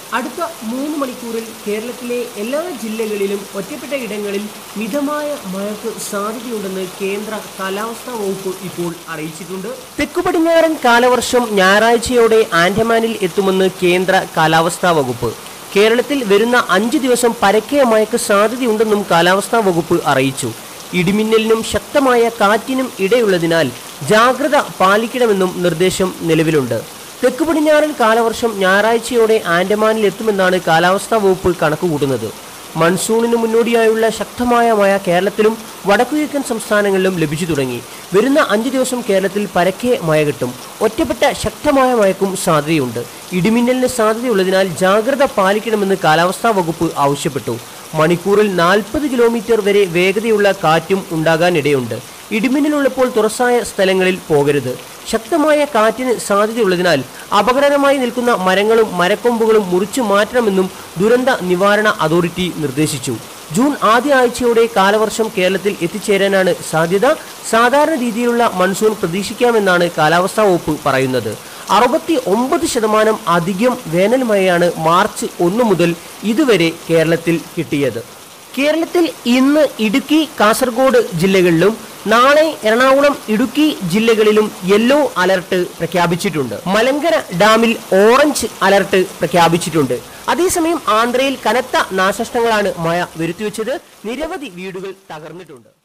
അടുത്ത മൂന്ന് മണിക്കൂറിൽ കേരളത്തിലെ എല്ലാ ജില്ലകളിലും ഒറ്റപ്പെട്ട ഇടങ്ങളിൽ മിതമായ മഴയ്ക്ക് സാധ്യതയുണ്ടെന്ന് കേന്ദ്ര കാലാവസ്ഥാ വകുപ്പ് ഇപ്പോൾ അറിയിച്ചിട്ടുണ്ട് തെക്കു പടിഞ്ഞാറൻ കാലവർഷം ഞായറാഴ്ചയോടെ ആൻഡമാനിൽ എത്തുമെന്ന് കേന്ദ്ര കാലാവസ്ഥാ വകുപ്പ് കേരളത്തിൽ വരുന്ന അഞ്ച് ദിവസം പരക്കെ മഴയ്ക്ക് സാധ്യതയുണ്ടെന്നും കാലാവസ്ഥാ വകുപ്പ് അറിയിച്ചു ഇടിമിന്നലിനും ശക്തമായ കാറ്റിനും ഇടയുള്ളതിനാൽ ജാഗ്രത പാലിക്കണമെന്നും നിർദ്ദേശം നിലവിലുണ്ട് തെക്ക് പടിഞ്ഞാറൻ കാലവർഷം ഞായറാഴ്ചയോടെ ആൻഡമാനിൽ എത്തുമെന്നാണ് കാലാവസ്ഥാ വകുപ്പ് കണക്കുകൂട്ടുന്നത് മൺസൂണിന് മുന്നോടിയായുള്ള ശക്തമായ മഴ കേരളത്തിലും വടക്കുകിഴക്കൻ സംസ്ഥാനങ്ങളിലും ലഭിച്ചു തുടങ്ങി വരുന്ന അഞ്ച് ദിവസം കേരളത്തിൽ പരക്കെ മഴ കിട്ടും ഒറ്റപ്പെട്ട ശക്തമായ മഴയ്ക്കും സാധ്യതയുണ്ട് ഇടിമിന്നലിന് സാധ്യതയുള്ളതിനാൽ ജാഗ്രത പാലിക്കണമെന്ന് കാലാവസ്ഥാ വകുപ്പ് ആവശ്യപ്പെട്ടു മണിക്കൂറിൽ നാൽപ്പത് കിലോമീറ്റർ വരെ വേഗതയുള്ള കാറ്റും ഉണ്ടാകാനിടയുണ്ട് ഇടിമിന്നലുള്ളപ്പോൾ തുറസായ സ്ഥലങ്ങളിൽ പോകരുത് ശക്തമായ കാറ്റിന് സാധ്യതയുള്ളതിനാൽ അപകടകരമായി നിൽക്കുന്ന മരങ്ങളും മരക്കൊമ്പുകളും മുറിച്ചു മാറ്റണമെന്നും ദുരന്ത നിവാരണ അതോറിറ്റി നിർദ്ദേശിച്ചു ജൂൺ ആദ്യ ആഴ്ചയോടെ കാലവർഷം കേരളത്തിൽ എത്തിച്ചേരാനാണ് സാധ്യത സാധാരണ രീതിയിലുള്ള മൺസൂൺ പ്രതീക്ഷിക്കാമെന്നാണ് കാലാവസ്ഥാ വകുപ്പ് പറയുന്നത് അറുപത്തി ഒമ്പത് ശതമാനം അധികം വേനൽ മഴയാണ് മാർച്ച് ഒന്ന് മുതൽ ഇതുവരെ കേരളത്തിൽ കിട്ടിയത് കേരളത്തിൽ ഇന്ന് ഇടുക്കി കാസർഗോഡ് ജില്ലകളിലും നാളെ എറണാകുളം ഇടുക്കി ജില്ലകളിലും യെല്ലോ അലർട്ട് പ്രഖ്യാപിച്ചിട്ടുണ്ട് മലങ്കര ഡാമിൽ ഓറഞ്ച് അലർട്ട് പ്രഖ്യാപിച്ചിട്ടുണ്ട് അതേസമയം ആന്ധ്രയിൽ കനത്ത നാശനഷ്ടങ്ങളാണ് മഴ വരുത്തിവെച്ചത് നിരവധി വീടുകൾ തകർന്നിട്ടുണ്ട്